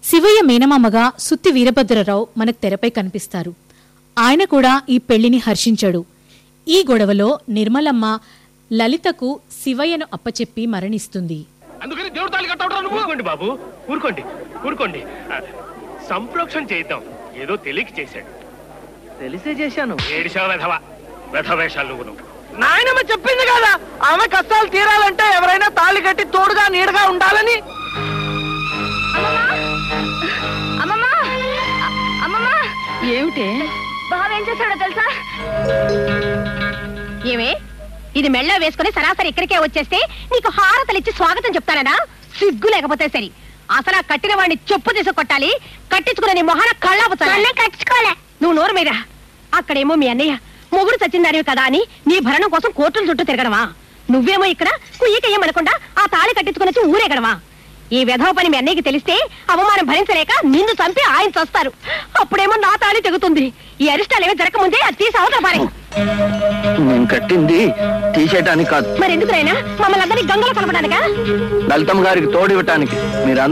శివయ్య మేనమామగా సుత్తి వీరభద్రరావు మనకు తెరపై కనిపిస్తారు ఆయన కూడా ఈ పెళ్లిని హర్షించాడు ఈ గొడవలో నిర్మలమ్మ లలితకు శివయ్యను అప్పచెప్పి మరణిస్తుంది అందుకని దేవుడు తాళి కట్టవడం నువ్వు ఊరుకోండి బాబు ఊరుకోండి ఊరుకోండి ఆ, సంప్రోక్షణ చేద్దాం ఏదో తెలియక చేశాడు తెలిసే చేశాను ఏడిసా వెధవ వెధ వేషాలు నువ్వు నువ్వు నాయనమ్మ చెప్పింది కదా ఆమె కష్టాలు తీరాలంటే ఎవరైనా తాళి కట్టి తోడుగా నీడగా ఉండాలని అమ్మమ్మా అమ్మమ్మా ఏమిటే బావ ఏం చేశాడో తెలుసా ఏమే ఇది మెళ్ళో వేసుకుని సరాసరి ఇక్కడికే వచ్చేస్తే నీకు హారతలిచ్చి స్వాగతం చెప్తాననా సిగ్గు లేకపోతే సరి అసలు ఆ కట్టిన వాడిని చెప్పు తీసి కొట్టాలి కట్టించుకునే నీ మొహన కళ్ళాపుతాను కట్టించుకోలే నువ్వు నోరు మీద అక్కడేమో మీ అన్నయ్య మొగుడు చచ్చిందానివి కదా అని నీ భరణం కోసం కోర్టుల చుట్టూ తిరగడమా నువ్వేమో ఇక్కడ కుయ్యకయ్యమనకుండా ఆ తాళి కట్టించుకుని వచ్చి ఊరేగడమా ఈ వెధవ పని మీ అన్నయ్యకి తెలిస్తే అవమానం భరించలేక నిన్ను చంపి ఆయన చస్తారు అప్పుడేమో నా తాళి తెగుతుంది ఈ అరిష్టాలు ఏమీ జరగముందే అది తీసి అవతల పారే నేను కట్టింది తీసేయటానికి కాదు మరి ఎందుకునైనా మమ్మల్ని అందరినీ గంగలో కలపడానికా లలితమ్మ గారికి తోడు ఇవ్వటానికి మీరు